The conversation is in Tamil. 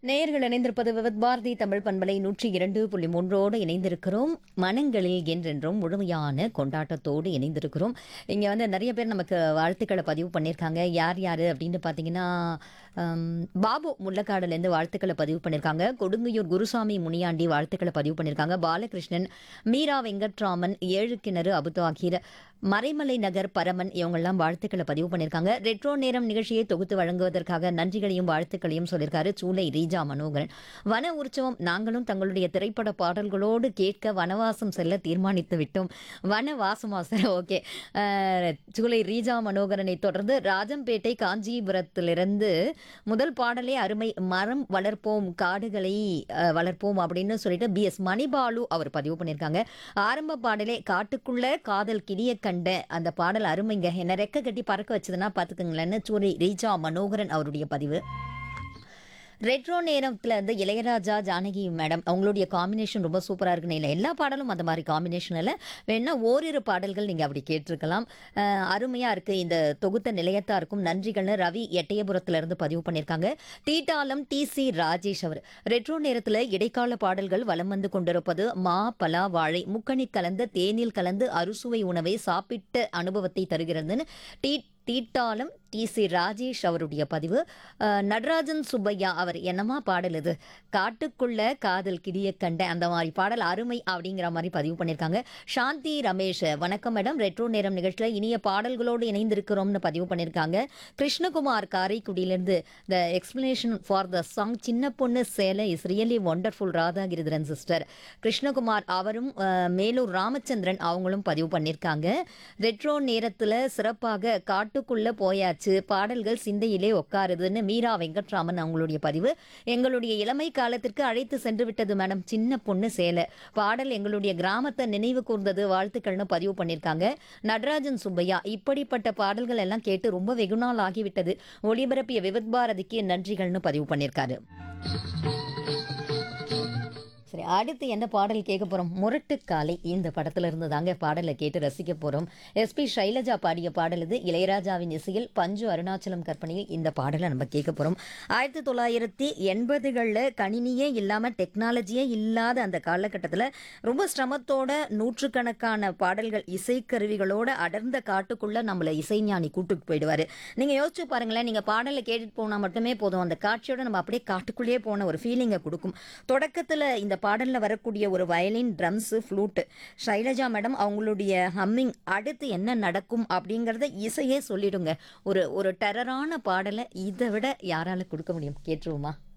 நேயர்கள் இணைந்திருப்பது விவத் பாரதி தமிழ் பண்பலை நூற்றி இரண்டு புள்ளி மூன்றோடு இணைந்திருக்கிறோம் மனங்களில் என்றென்றும் முழுமையான கொண்டாட்டத்தோடு இணைந்திருக்கிறோம் இங்கே வந்து நிறைய பேர் நமக்கு வாழ்த்துக்களை பதிவு பண்ணியிருக்காங்க யார் யார் அப்படின்னு பார்த்தீங்கன்னா ஹம், பாபு முள்ளக்காடுலேருந்து வாழ்த்துக்களை பதிவு பண்ணியிருக்காங்க கொடுங்கையூர் குருசாமி முனியாண்டி வாழ்த்துக்களை பதிவு பண்ணியிருக்காங்க பாலகிருஷ்ணன் மீரா வெங்கட்ராமன் ஏழு கிணறு அபுதாகிர் மறைமலை நகர் பரமன் இவங்கெல்லாம் வாழ்த்துக்களை பதிவு பண்ணியிருக்காங்க ரெட்ரோ நேரம் நிகழ்ச்சியை தொகுத்து வழங்குவதற்காக நன்றிகளையும் வாழ்த்துக்களையும் சொல்லியிருக்காரு சூளை ரீஜா மனோகரன் வன உற்சவம் நாங்களும் தங்களுடைய திரைப்பட பாடல்களோடு கேட்க வனவாசம் செல்ல தீர்மானித்து விட்டோம் வனவாசமா சார் ஓகே சூளை ரீஜா மனோகரனை தொடர்ந்து ராஜம்பேட்டை காஞ்சிபுரத்திலிருந்து முதல் பாடலே அருமை மரம் வளர்ப்போம் காடுகளை அஹ், வளர்ப்போம் அப்படின்னு சொல்லிட்டு பி எஸ் மணிபாலு அவர் பதிவு பண்ணியிருக்காங்க ஆரம்ப பாடலே காட்டுக்குள்ள காதல் கிளிய கண்ட அந்த பாடல் அருமைங்க என்ன ரெக்க கட்டி பறக்க வச்சதுன்னா பார்த்துக்குங்களேன்னு சூரி ரீஜா மனோகரன் அவருடைய பதிவு ரெட்ரோ நேரத்தில் வந்து இளையராஜா ஜானகி மேடம் அவங்களுடைய காம்பினேஷன் ரொம்ப சூப்பராக இருக்குன்னு இல்லை எல்லா பாடலும் அந்த மாதிரி காம்பினேஷனில் வேணா ஓரிரு பாடல்கள் நீங்கள் அப்படி கேட்டிருக்கலாம் அருமையாக இருக்குது இந்த தொகுத்த நிலையத்தாருக்கும் நன்றிகள்னு ரவி எட்டயபுரத்துலேருந்து பதிவு பண்ணியிருக்காங்க தீட்டாலம் டி சி ராஜேஷ் அவர் ரெட்ரோ நேரத்தில் இடைக்கால பாடல்கள் வலம் வந்து கொண்டிருப்பது மா பலா வாழை முக்கணி கலந்த தேனில் கலந்து அறுசுவை உணவை சாப்பிட்ட அனுபவத்தை தருகிறதுன்னு டீ தீட்டாலம் டி சி ராஜேஷ் அவருடைய பதிவு அஹ், நடராஜன் சுப்பையா அவர் என்னமா பாடல் இது காட்டுக்குள்ள காதல் கிடிய கண்ட அந்த மாதிரி பாடல் அருமை அப்படிங்கிற மாதிரி பதிவு பண்ணியிருக்காங்க சாந்தி ரமேஷ் வணக்கம் மேடம் ரெட்ரோ நேரம் நிகழ்ச்சியில் இனிய பாடல்களோடு இணைந்திருக்கிறோம்னு பதிவு பண்ணியிருக்காங்க கிருஷ்ணகுமார் காரைக்குடியிலேருந்து the explanation for the song சின்ன பொண்ணு சேலை is really wonderful Radhagiridharan sister Krishnakumar அவரும் அஹ், மேலூர் ராமச்சந்திரன் அவங்களும் பதிவு பண்ணியிருக்காங்க ரெட்ரோ நேரத்தில் சிறப்பாக காட்டுக்குள்ள போயாச்சு பாடல்கள் சிந்தையிலே உட்காருதுன்னு மீரா வெங்கட்ராமன் அவங்களுடைய பதிவு எங்களுடைய இளமை காலத்திற்கு அழைத்து சென்று விட்டது மேடம் சின்ன பொண்ணு சேலை பாடல் எங்களுடைய கிராமத்தை நினைவு கூர்ந்தது வாழ்த்துக்கள்னு பதிவு பண்ணியிருக்காங்க நடராஜன் சுப்பையா இப்படிப்பட்ட பாடல்கள் எல்லாம் கேட்டு ரொம்ப வெகு நாள் ஆகிவிட்டது ஒளிபரப்பிய விவித் பாரதிக்கு நன்றிகள்னு பதிவு பண்ணியிருக்காரு சரி அடுத்து என்ன பாடல் கேட்க போறோம் முரட்டு காலை இந்த படத்துல இருந்து தாங்க பாடலை கேட்டு ரசிக்க போறோம் எஸ்பி ஷைலஜா பாடிய பாடல் இது இளையராஜாவின் இசையில் பஞ்சு அருணாச்சலம் கற்பனையில் இந்த பாடலை நம்ம கேட்க போறோம் ஆயிரத்தி தொள்ளாயிரத்தி எண்பதுகளில் கணினியே இல்லாம டெக்னாலஜியே இல்லாத அந்த காலகட்டத்தில் ரொம்ப சிரமத்தோட நூற்றுக்கணக்கான பாடல்கள் இசைக்கருவிகளோட அடர்ந்த காட்டுக்குள்ள நம்மள இசைஞானி கூட்டுக்கு போயிடுவாரு நீங்க யோசிச்சு பாருங்களேன் நீங்க பாடலை கேட்டுட்டு போனா மட்டுமே போதும் அந்த காட்சியோட நம்ம அப்படியே காட்டுக்குள்ளேயே போன ஒரு ஃபீலிங்கை கொடுக்கும் தொடக்கத்துல இந்த பாடல்ல வரக்கூடிய ஒரு violin drums flute Shailaja madam அவங்களுடைய ஹம்மிங் அடுத்து என்ன நடக்கும் அப்படிங்கறத இசையே சொல்லிடுங்க ஒரு ஒரு டெரரான பாடலை இதை விட யாரால கொடுக்க முடியும் கேட்டுருவோமா